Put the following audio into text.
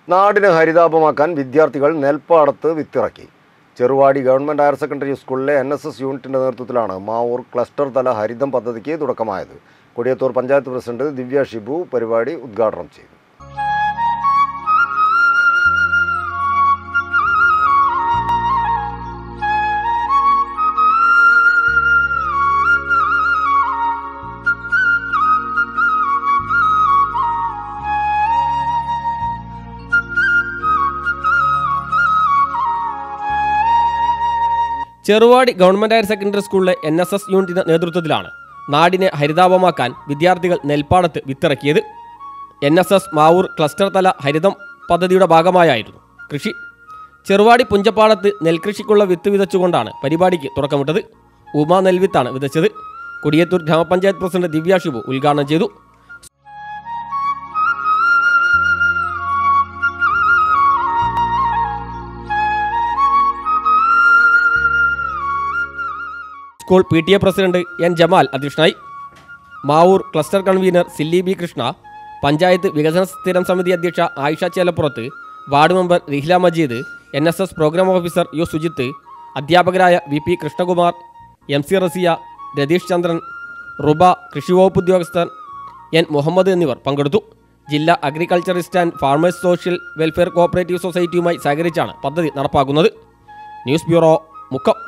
നാടിന് ഹരിതാപമാക്കാൻ വിദ്യാർത്ഥികൾ നെൽപ്പാടത്ത് വിത്തിറക്കി ചെറുവാടി ഗവൺമെൻറ് ഹയർ സെക്കൻഡറി സ്കൂളിലെ എൻ എസ് എസ് യൂണിറ്റിൻ്റെ നേതൃത്വത്തിലാണ് മാവൂർ ക്ലസ്റ്റർ തല ഹരിതം പദ്ധതിക്ക് തുടക്കമായത് കൊടിയത്തൂർ പഞ്ചായത്ത് പ്രസിഡന്റ് ദിവ്യ ഷിബു പരിപാടി ഉദ്ഘാടനം ചെയ്തു ചെറുവാടി ഗവൺമെന്റ് ഹയർ സെക്കൻഡറി സ്കൂളിലെ എൻ എസ് എസ് യൂണിറ്റിന്റെ നേതൃത്വത്തിലാണ് നാടിനെ ഹരിതാപമാക്കാൻ വിദ്യാർത്ഥികൾ നെൽപ്പാടത്ത് വിത്തിറക്കിയത് N S S Mavoor cluster തല ഹരിതം പദ്ധതിയുടെ ഭാഗമായായിരുന്നു കൃഷി ചെറുവാടി പുഞ്ചപ്പാടത്ത് നെൽകൃഷിക്കുള്ള വിത്ത് വിതച്ചുകൊണ്ടാണ് പരിപാടിക്ക് തുടക്കമിട്ടത് ഉമാ നെൽവിത്താണ് വിതച്ചത് കൊടിയത്തൂർ ഗ്രാമപഞ്ചായത്ത് പ്രസിഡന്റ് ദിവ്യ ഷിബു ഉദ്ഘാടനം ചെയ്തു school P T A president N Jamal അധ്യക്ഷനായി Mavoor cluster convener Silly B Krishna panchayat വികസന സ്ഥിരം സമിതി അധ്യക്ഷ Ayisha Chelappurath ward member Rihla Majeed N S S programme officer U Sujith അധ്യാപകരായ V P Krishnakumar M C Raziya Ratheesh Chandran Ruba കൃഷിവകുപ്പ് ഉദ്യോഗസ്ഥൻ എൻ മുഹമ്മദ് എന്നിവർ പങ്കെടുത്തു ജില്ലാ agriculturist and farmers social welfare cooperative സൊസൈറ്റിയുമായി സഹകരിച്ചാണ് പദ്ധതി നടപ്പാക്കുന്നത് ന്യൂസ് ബ്യൂറോ മുക്കം